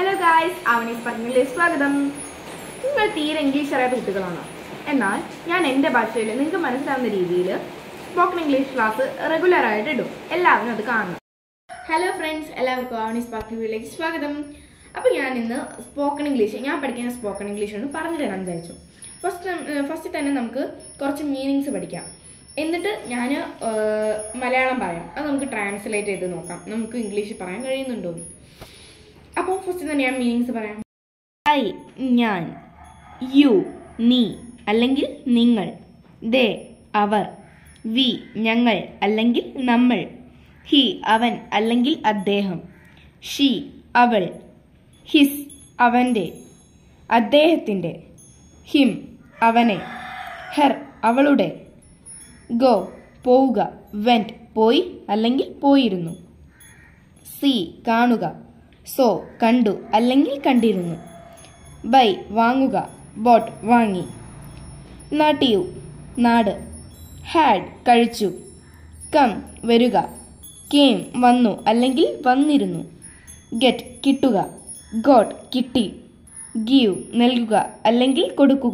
Hello guys അവനീസ് പറഞ്ഞിലേക്ക് സ്വാഗതം നിങ്ങൾ തീരെ ഇംഗ്ലീഷ് അറിയാത്ത കുട്ടികളാണ് എന്നാൽ ഞാൻ എൻ്റെ ഭാഷയിൽ നിങ്ങൾക്ക് മനസ്സിലാവുന്ന രീതിയിൽ സ്പോക്കൺ ഇംഗ്ലീഷ് ക്ലാസ് റെഗുലർ ആയിട്ട് ഇടും എല്ലാവരും അത് കാണണം ഹലോ ഫ്രണ്ട്സ് എല്ലാവർക്കും അവനീസ് പാർട്ടിയിലേക്ക് സ്വാഗതം അപ്പോൾ ഞാൻ ഇന്ന് സ്പോക്കൺ ഇംഗ്ലീഷ് ഞാൻ പഠിക്കുന്ന സ്പോക്കൺ ഇംഗ്ലീഷ് ഒന്ന് പറഞ്ഞു തരാൻ വിചാരിച്ചു ഫസ്റ്റ് ഫസ്റ്റ് തന്നെ നമുക്ക് കുറച്ച് മീനിങ്സ് പഠിക്കാം എന്നിട്ട് ഞാൻ മലയാളം പറയാം അത് നമുക്ക് ട്രാൻസ്ലേറ്റ് ചെയ്ത് നോക്കാം നമുക്ക് ഇംഗ്ലീഷ് പറയാൻ കഴിയുന്നുണ്ടോ എന്ന്. അപ്പോൾ ഫസ്റ്റ് തന്നെ ഞാൻ മീനിങ്സ് പറയാം ഐ ഞാൻ യു നീ അല്ലെങ്കിൽ നിങ്ങൾ ദേ അവർ വി ഞങ്ങൾ അല്ലെങ്കിൽ നമ്മൾ ഹി അവൻ അല്ലെങ്കിൽ അദ്ദേഹം ഷീ അവൾ ഹിസ് അവൻ്റെ അദ്ദേഹത്തിൻ്റെ ഹിം അവനെ ഹെർ അവളുടെ ഗോ പോവുക വെന്റ് പോയി അല്ലെങ്കിൽ പോയിരുന്നു സി കാണുക സോ കണ്ടു അല്ലെങ്കിൽ കണ്ടിരുന്നു ബൈ വാങ്ങുക ബോട്ട് വാങ്ങി നാട്ടിയു നാട് ഹാഡ് കഴിച്ചു കം വരിക കേം വന്നു അല്ലെങ്കിൽ വന്നിരുന്നു ഗെറ്റ് കിട്ടുക ഗോട്ട് കിട്ടി ഗീവ് നൽകുക അല്ലെങ്കിൽ കൊടുക്കുക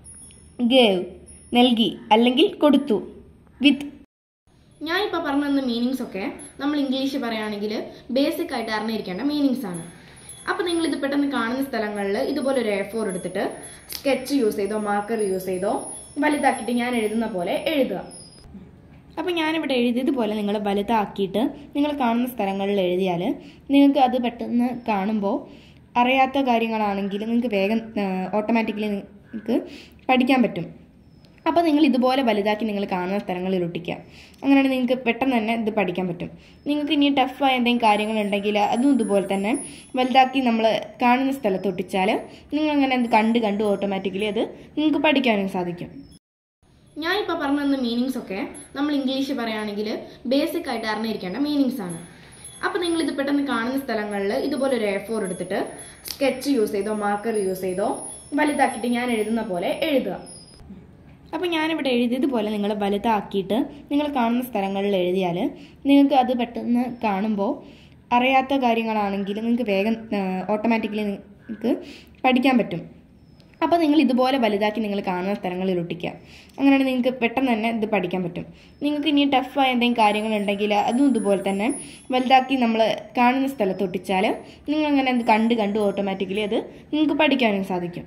ഗേവ് നൽകി അല്ലെങ്കിൽ കൊടുത്തു വിത്ത് ഞാൻ ഇപ്പോൾ പറഞ്ഞു തന്ന മീനിങ്സ് ഒക്കെ നമ്മൾ ഇംഗ്ലീഷ് പറയുകയാണെങ്കിൽ ബേസിക് ആയിട്ട് അറിഞ്ഞിരിക്കേണ്ട മീനിങ്സ് ആണ് അപ്പോൾ നിങ്ങൾ ഇത് പെട്ടെന്ന് കാണുന്ന സ്ഥലങ്ങളിൽ ഇതുപോലെ ഒരു എ ഫോർ എടുത്തിട്ട് സ്കെച്ച് യൂസ് ചെയ്തോ മാർക്കർ യൂസ് ചെയ്തോ വലുതാക്കിയിട്ട് ഞാൻ എഴുതുന്ന പോലെ എഴുതുക അപ്പോൾ ഞാനിവിടെ എഴുതിയതുപോലെ നിങ്ങൾ വലുതാക്കിയിട്ട് നിങ്ങൾ കാണുന്ന സ്ഥലങ്ങളിൽ എഴുതിയാൽ നിങ്ങൾക്ക് അത് പെട്ടെന്ന് കാണുമ്പോൾ അറിയാത്ത കാര്യങ്ങളാണെങ്കിൽ നിങ്ങൾക്ക് വേഗം ഓട്ടോമാറ്റിക്കലി നിങ്ങൾക്ക് പഠിക്കാൻ പറ്റും അപ്പോൾ നിങ്ങൾ ഇതുപോലെ വലുതാക്കി നിങ്ങൾ കാണുന്ന സ്ഥലങ്ങളിൽ ഒട്ടിക്കുക അങ്ങനെയാണെങ്കിൽ നിങ്ങൾക്ക് പെട്ടെന്ന് തന്നെ ഇത് പഠിക്കാൻ പറ്റും നിങ്ങൾക്ക് ഇനി ടഫായ എന്തെങ്കിലും കാര്യങ്ങളുണ്ടെങ്കിൽ അതും ഇതുപോലെ തന്നെ വലുതാക്കി നമ്മൾ കാണുന്ന സ്ഥലത്ത് ഒട്ടിച്ചാൽ നിങ്ങൾ അങ്ങനെ അത് കണ്ട് കണ്ട് ഓട്ടോമാറ്റിക്കലി അത് നിങ്ങൾക്ക് പഠിക്കാനും സാധിക്കും ഞാൻ ഇപ്പോൾ പറഞ്ഞു തന്ന മീനിങ്സ് ഒക്കെ നമ്മൾ ഇംഗ്ലീഷ് പറയുകയാണെങ്കിൽ ബേസിക് ആയിട്ട് അറിഞ്ഞിരിക്കേണ്ട മീനിങ്സ് ആണ് അപ്പോൾ നിങ്ങൾ ഇത് പെട്ടെന്ന് കാണുന്ന സ്ഥലങ്ങളിൽ ഇതുപോലെ ഒരു എ ഫോർ എടുത്തിട്ട് സ്കെച്ച് യൂസ് ചെയ്തോ മാർക്കർ യൂസ് ചെയ്തോ വലുതാക്കിയിട്ട് ഞാൻ എഴുതുന്ന പോലെ എഴുതുക അപ്പോൾ ഞാനിവിടെ എഴുതിയതുപോലെ നിങ്ങൾ വലുതാക്കിയിട്ട് നിങ്ങൾ കാണുന്ന സ്ഥലങ്ങളിൽ എഴുതിയാൽ നിങ്ങൾക്ക് അത് പെട്ടെന്ന് കാണുമ്പോൾ അറിയാത്ത കാര്യങ്ങളാണെങ്കിൽ നിങ്ങൾക്ക് വേഗം ഓട്ടോമാറ്റിക്കലി നിങ്ങൾക്ക് പഠിക്കാൻ പറ്റും അപ്പോൾ നിങ്ങൾ ഇതുപോലെ വലുതാക്കി നിങ്ങൾ കാണുന്ന സ്ഥലങ്ങളിൽ ഒട്ടിക്കുക അങ്ങനെയാണെങ്കിൽ നിങ്ങൾക്ക് പെട്ടെന്ന് തന്നെ ഇത് പഠിക്കാൻ പറ്റും നിങ്ങൾക്ക് ഇനി ടഫായ എന്തെങ്കിലും കാര്യങ്ങളുണ്ടെങ്കിൽ അതും ഇതുപോലെ തന്നെ വലുതാക്കി നമ്മൾ കാണുന്ന സ്ഥലത്ത് ഒട്ടിച്ചാൽ നിങ്ങൾ അങ്ങനെ അത് കണ്ട് കണ്ട് ഓട്ടോമാറ്റിക്കലി അത് നിങ്ങൾക്ക് പഠിക്കാനും സാധിക്കും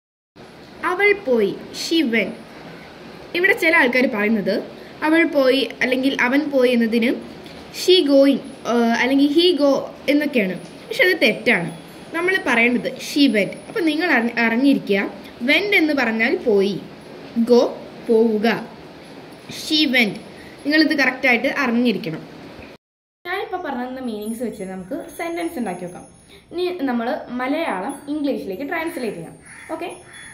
അവൾ പോയി ഷിവൻ ഇവിടെ ചില ആൾക്കാർ പറയുന്നത് അവൾ പോയി അല്ലെങ്കിൽ അവൻ പോയി എന്നതിന് ഷീ ഗോയിങ് അല്ലെങ്കിൽ ഹീ ഗോ എന്നൊക്കെയാണ് പക്ഷെ അത് തെറ്റാണ് നമ്മൾ പറയേണ്ടത് ഷീ വെൻറ്റ് അപ്പം നിങ്ങൾ അറിഞ്ഞ- അറിഞ്ഞിരിക്കുക വെൻറ്റ് എന്ന് പറഞ്ഞാൽ പോയി ഗോ പോവുക ഷീ വെൻറ്റ് നിങ്ങളിത് കറക്റ്റായിട്ട് അറിഞ്ഞിരിക്കണം ഞാനിപ്പോൾ പറഞ്ഞ മീനിങ്സ് വെച്ച് നമുക്ക് സെൻറ്റൻസ് ഉണ്ടാക്കി വെക്കാം ഇനി നമ്മൾ മലയാളം ഇംഗ്ലീഷിലേക്ക് ട്രാൻസ്ലേറ്റ് ചെയ്യാം ഓക്കെ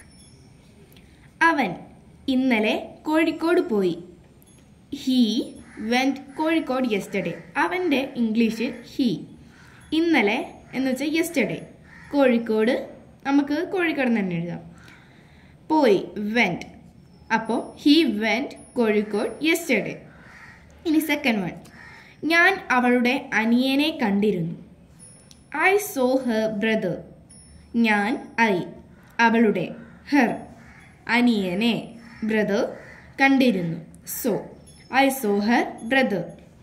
അവൻ ഇന്നലെ കോഴിക്കോട് പോയി ഹീ വെൻറ്റ് കോഴിക്കോട് യെസ്റ്റർഡേ അവൻ്റെ ഇംഗ്ലീഷ് ഹീ ഇന്നലെ എന്ന് വെച്ചാൽ യെസ്റ്റർഡേ കോഴിക്കോട് നമുക്ക് കോഴിക്കോട് തന്നെ എഴുതാം പോയി വെൻറ്റ് അപ്പോൾ ഹീ വെൻറ്റ് കോഴിക്കോട് യെസ്റ്റർഡേ ഇനി സെക്കൻഡ് വൺ ഞാൻ അവളുടെ അനിയനെ കണ്ടിരുന്നു ഐ സോ ഹെർ ബ്രദർ ഞാൻ ഐ അവളുടെ ഹെർ അനിയനെ ബ്രദർ കണ്ടിരുന്നു saw I saw her brother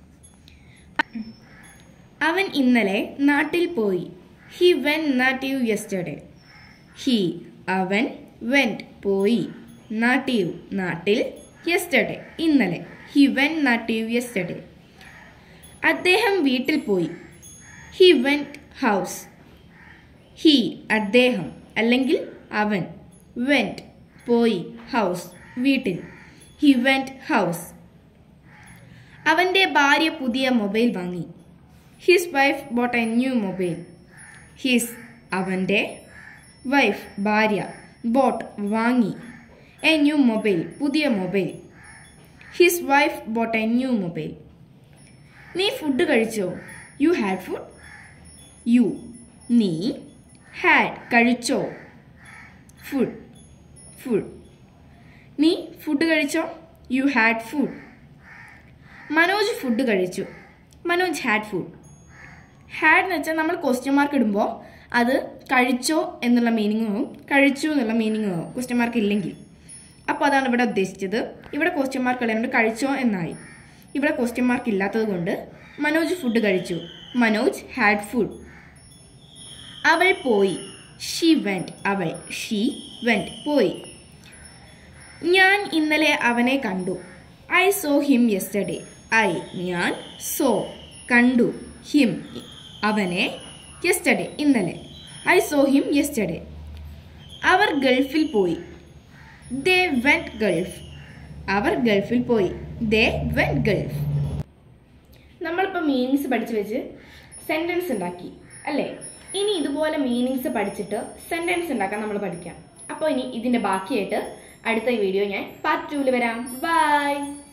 അവൻ ഇന്നലെ നാട്ടിൽ പോയി he went native yesterday he അവൻ വെൻറ്റ് പോയി നാട്ടീവ് നാട്ടിൽ യെസ്റ്റർഡേ ഇന്നലെ ഹി വെൻ നാട്ടീവ് യെസ്റ്റർഡേ അദ്ദേഹം വീട്ടിൽ പോയി ഹി വെൻറ്റ് ഹൗസ് ഹി അദ്ദേഹം അല്ലെങ്കിൽ അവൻ വെൻറ്റ് പോയി ഹൗസ് വീട്ടിൽ ഹി വെൻറ്റ് ഹൗസ് അവൻ്റെ ഭാര്യ പുതിയ മൊബൈൽ വാങ്ങി his wife bought a new mobile his അവൻ്റെ വൈഫ് ഭാര്യ ബോട്ട് വാങ്ങി എ ന്യൂ മൊബൈൽ പുതിയ mobile his wife bought a new mobile നീ ഫുഡ് കഴിച്ചോ യു ഹാഡ് ഫുഡ് യു നീ ഹാഡ് കഴിച്ചോ ഫുഡ് ഫുഡ് നീ ഫുഡ് കഴിച്ചോ you had food Manoj food കഴിച്ചു മനോജ് ഹാഡ് ഫുഡ് ഹാഡ് എന്ന് വെച്ചാൽ നമ്മൾ ക്വസ്റ്റ്യൻ മാർക്ക് ഇടുമ്പോൾ അത് കഴിച്ചോ എന്നുള്ള മീനിങ്ങും ആവും കഴിച്ചു എന്നുള്ള മീനിങ്ങും ആവും ക്വസ്റ്റ്യൻ മാർക്ക് ഇല്ലെങ്കിൽ അപ്പോൾ അതാണ് ഇവിടെ ഉദ്ദേശിച്ചത് ഇവിടെ ക്വസ്റ്റ്യൻ മാർക്ക് ഉള്ളതുകൊണ്ട് കഴിച്ചോ എന്നായി ഇവിടെ ക്വസ്റ്റ്യൻ മാർക്ക് ഇല്ലാത്തത് കൊണ്ട് മനോജ് ഫുഡ് കഴിച്ചു മനോജ് ഹാഡ് ഫുഡ് അവൾ പോയി ഷി വെന്റ് അവൾ ഷി വെന്റ് പോയി ഞാൻ ഇന്നലെ അവനെ കണ്ടു I saw him yesterday I ഞാൻ സോ കണ്ടു ഹിം അവനെ യെസ്റ്റർഡേ ഇന്നലെ ഐ സോ ഹിം യെസ്റ്റർഡേ അവർ ഗൾഫിൽ പോയി ദേ വെന്റ് ഗൾഫ് അവർ ഗൾഫിൽ പോയി ദേ വെന്റ് ഗൾഫ് നമ്മളിപ്പോൾ മീനിങ്സ് പഠിച്ചു വെച്ച് സെൻറ്റൻസ് ഉണ്ടാക്കി അല്ലേ ഇനി ഇതുപോലെ മീനിങ്സ് പഠിച്ചിട്ട് സെൻറ്റൻസ് ഉണ്ടാക്കാൻ നമ്മൾ പഠിക്കാം അപ്പോൾ ഇനി ഇതിൻ്റെ ബാക്കിയായിട്ട് അടുത്ത വീഡിയോ ഞാൻ പാർട്ട് ടൂവിൽ വരാം ബൈ